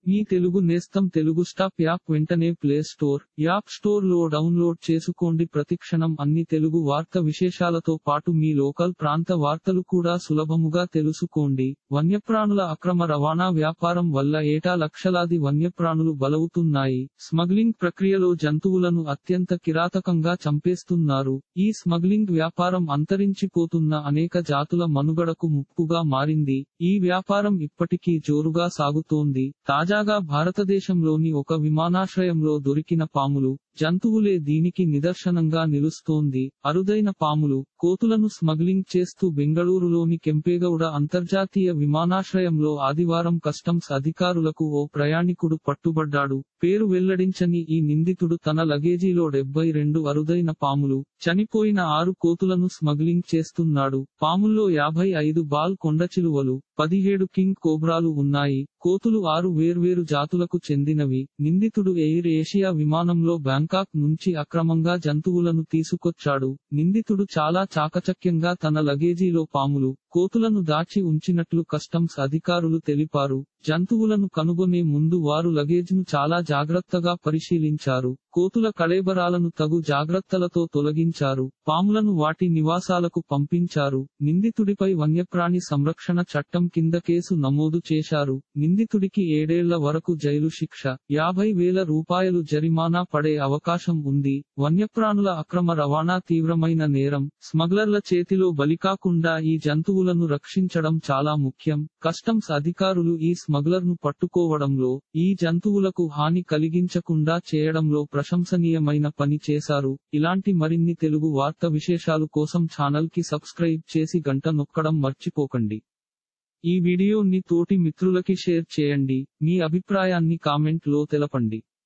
మీ తెలుగు నేస్తం Telugu stop app వెంటనే play store app store లో డౌన్లోడ్ చేసుకోండి ప్రతిక్షణం అన్ని తెలుగు వార్త విశేషాలతో పాటు మీ లోకల్ ప్రాంత వార్తలు కూడా సులభముగా తెలుసుకోండి వన్యప్రాణుల అక్రమ రవాణా వ్యాపారం వల్ల ఏటా లక్షలాది వన్యప్రాణులు బలవుతున్నాయి స్మగ్లింగ్ ప్రక్రియలో జంతువులను అత్యంత కిరాతకంగా చంపేస్తున్నారు ఈ స్మగ్లింగ్ వ్యాపారం అంతరించిపోతున్న అనేక జాతుల మనుగడకు ముప్పుగా మారింది ఈ వ్యాపారం ఇప్పటికీ జోరుగా సాగుతోంది తాజాగా భారతదేశంలోని ఒక విమానాశ్రయంలో దొరికిన పాములు జంతువులే దీనికి నిదర్శనంగా నిలుస్తోంది అరుదైన పాములు కోతులను స్మగ్లింగ్ చేస్తూ బెంగళూరులోని కెంపేగౌడ అంతర్జాతీయ విమానాశ్రయంలో ఆదివారం కస్టమ్స్ అధికారులకు ఓ ప్రయాణికుడు పట్టుబడ్డాడు పేరు వెల్లడించని ఈ నిందితుడు తన లగేజీలో డెబ్బై రెండు అరుదైన పాములు చనిపోయిన ఆరు కోతులను స్మగ్లింగ్ చేస్తున్నాడు పాముల్లో యాభై ఐదు బాల్ కొండచిలువలు పదిహేడు కింగ్ కోబ్రాలు ఉన్నాయి కోతులు ఆరు వేర్వేరు జాతులకు చెందినవి నిందితుడు ఎయిర్ ఏషియా విమానంలో బ్యాంకాక్ నుంచి అక్రమంగా జంతువులను తీసుకొచ్చాడు నిందితుడు చాలా చాకచక్యంగా తన లగేజీలో పాములు కోతులను దాచి ఉంచినట్లు కస్టమ్స్ అధికారులు తెలిపారు జంతువులను కనుగొనే ముందు వారు లగేజ్ను చాలా జాగ్రత్తగా పరిశీలించారు కోతుల కళేబరాలను తగు జాగ్రత్తలతో తొలగించారు పాములను వాటి నివాసాలకు పంపించారు నిందితుడిపై వన్యప్రాణి సంరక్షణ చట్టం కింద కేసు నమోదు చేశారు నిందితుడికి ఏడేళ్ల వరకు జైలు శిక్ష యాభై వేల రూపాయలు జరిమానా పడే అవకాశం ఉంది వన్యప్రాణుల అక్రమ రవాణా తీవ్రమైన నేరం స్మగ్లర్ల చేతిలో బలికాకుండా ఈ జంతువులను రక్షించడం చాలా ముఖ్యం కస్టమ్స్ అధికారులు ఈ స్మగ్లర్ను పట్టుకోవడంలో ఈ జంతువులకు హాని కలిగించకుండా చేయడంలో ప్రశంసనీయమైన పని చేశారు ఇలాంటి మరిన్ని తెలుగు వార్త విశేషాలు కోసం ఛానల్ కి సబ్స్క్రైబ్ చేసి గంట నొక్కడం మర్చిపోకండి ఈ వీడియోని తోటి మిత్రులకి షేర్ చేయండి మీ అభిప్రాయాన్ని కామెంట్ లో తెలపండి